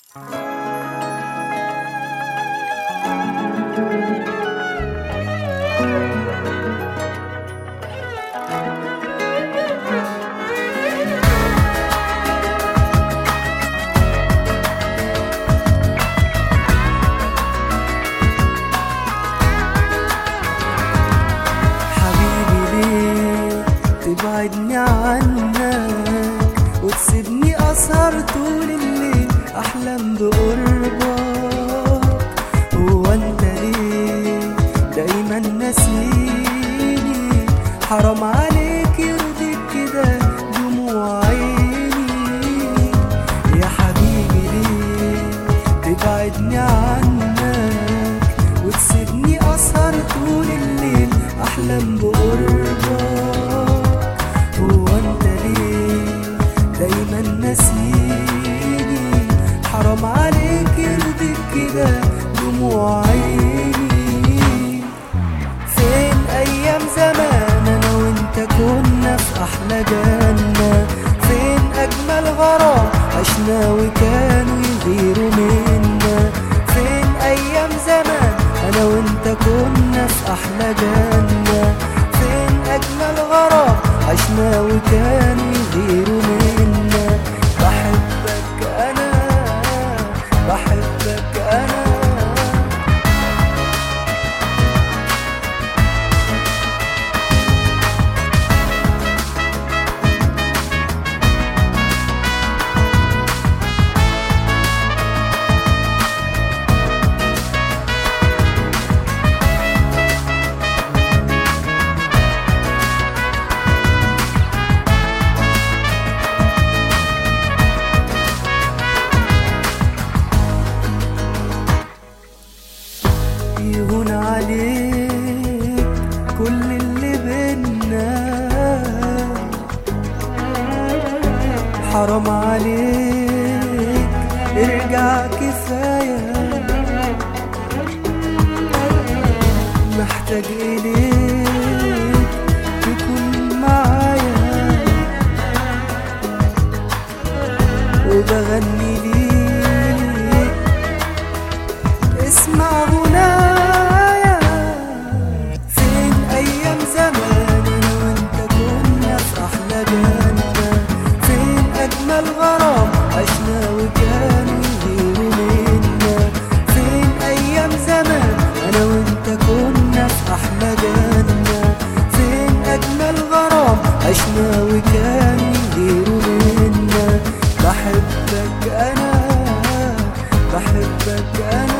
حبيبي ليه تبعدني عنك وتسيبني أسهر طول الليل أحلم بقربك هو أنت ليه دايما ناسيني حرام عليك يرضيك كده دموع عيني يا حبيبي ليه تبعدني عنك وتسيبني أسهر طول الليل أحلم بقربك هو أنت ليه دايما ناسيني حرام عليك يرضيك كده دموع عيني فين أيام زمان أنا وأنت كنا في أحلى جنة فين أجمل غرام عشنا وكانوا يغيروا منا فين أيام زمان أنا وأنت كنا في أحلى جنة فين أجمل غرام عشنا وكانوا يغيروا منا بحبك أنا بحبك أنا يهون عليك كل اللي بينا حرام عليك ارجع كفاية محتاج إليك تكون معايا وبغني ليك اسمع غنايا فين ايام زمان انا وانت كنا في احلى جنة فين اجمل غرام عشنا وكانوا يغيروا منا فين ايام زمان انا وانت كنا في احلى جنة فين اجمل غرام عشنا وكانوا يغيروا منا بحبك انا بحبك انا